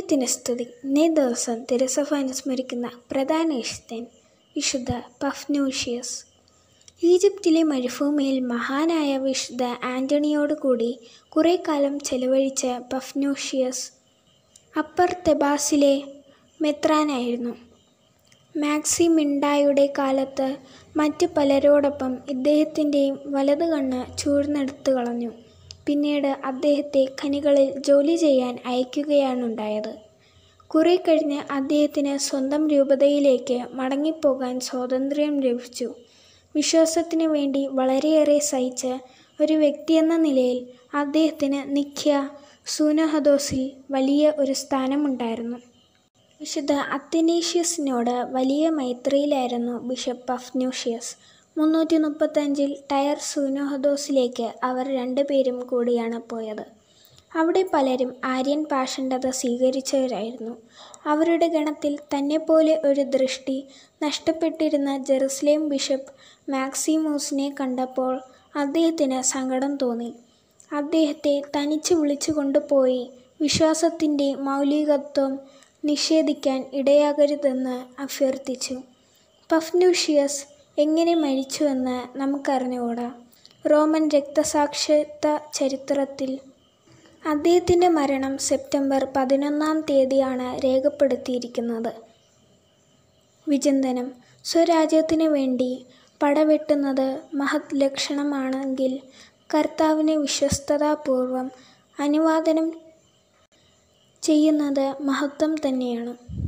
ദൈവത്തിന് സ്തുതി ഇന്നേ ദിവസം തിരുസഭ അനുസ്മരിക്കുന്ന പ്രധാന വിശുദ്ധൻ വിശുദ്ധ പഫ്നൂഷ്യസ് ഈജിപ്തിലെ മരുഭൂമിയിൽ മഹാനായ വിശുദ്ധ ആൻ്റണിയോട് കൂടി കുറേ കാലം ചെലവഴിച്ച പഫ്നൂഷ്യസ് അപ്പർ തെബാസിലെ മെത്രാനായിരുന്നു മാക്സിമിൻഡായുടെ കാലത്ത് മറ്റു പലരോടൊപ്പം ഇദ്ദേഹത്തിൻ്റെയും വലത് കണ്ണ് ചൂഴ്ന്നെടുത്തു കളഞ്ഞു പിന്നീട് അദ്ദേഹത്തെ ഖനികളിൽ ജോലി ചെയ്യാൻ അയക്കുകയാണുണ്ടായത് കുറെ കഴിഞ്ഞ് അദ്ദേഹത്തിന് സ്വന്തം രൂപതയിലേക്ക് മടങ്ങിപ്പോകാൻ സ്വാതന്ത്ര്യം ലഭിച്ചു വിശ്വാസത്തിനു വേണ്ടി വളരെയേറെ സഹിച്ച ഒരു വ്യക്തിയെന്ന നിലയിൽ അദ്ദേഹത്തിന് നിഖ്യ സൂനഹദോസിൽ വലിയ ഒരു സ്ഥാനമുണ്ടായിരുന്നു വിശുദ്ധ അത്തനേഷ്യസിനോട് വലിയ മൈത്രിയിലായിരുന്നു ബിഷപ്പ് പഫ്നൂഷ്യസ് മുന്നൂറ്റി മുപ്പത്തഞ്ചിൽ ടയർ സൂനോഹദോസിലേക്ക് അവർ രണ്ടുപേരും കൂടിയാണ് പോയത് അവിടെ പലരും ആര്യൻ പാഷണ്ഡത സ്വീകരിച്ചവരായിരുന്നു അവരുടെ ഗണത്തിൽ തന്നെപ്പോലെ ഒരു ദൃഷ്ടി നഷ്ടപ്പെട്ടിരുന്ന ജെറുസലേം ബിഷപ്പ് മാക്സിമൂസിനെ കണ്ടപ്പോൾ അദ്ദേഹത്തിന് സങ്കടം തോന്നി അദ്ദേഹത്തെ തനിച്ച് വിളിച്ചു കൊണ്ടുപോയി വിശ്വാസത്തിൻ്റെ മൗലികത്വം നിഷേധിക്കാൻ ഇടയാകരുതെന്ന് അഭ്യർത്ഥിച്ചു പഫ്നൂഷ്യസ് എങ്ങനെ മരിച്ചുവെന്ന് നമുക്കറിഞ്ഞുകൂടാ റോമൻ രക്തസാക്ഷിത്വ ചരിത്രത്തിൽ അദ്ദേഹത്തിൻ്റെ മരണം സെപ്റ്റംബർ പതിനൊന്നാം തീയതിയാണ് രേഖപ്പെടുത്തിയിരിക്കുന്നത് വിചിന്തനം സ്വരാജ്യത്തിനു വേണ്ടി പടവെട്ടുന്നത് മഹത് ലക്ഷണമാണെങ്കിൽ കർത്താവിനെ വിശ്വസ്തതാപൂർവം അനുവാദനം ചെയ്യുന്നത് മഹത്വം തന്നെയാണ്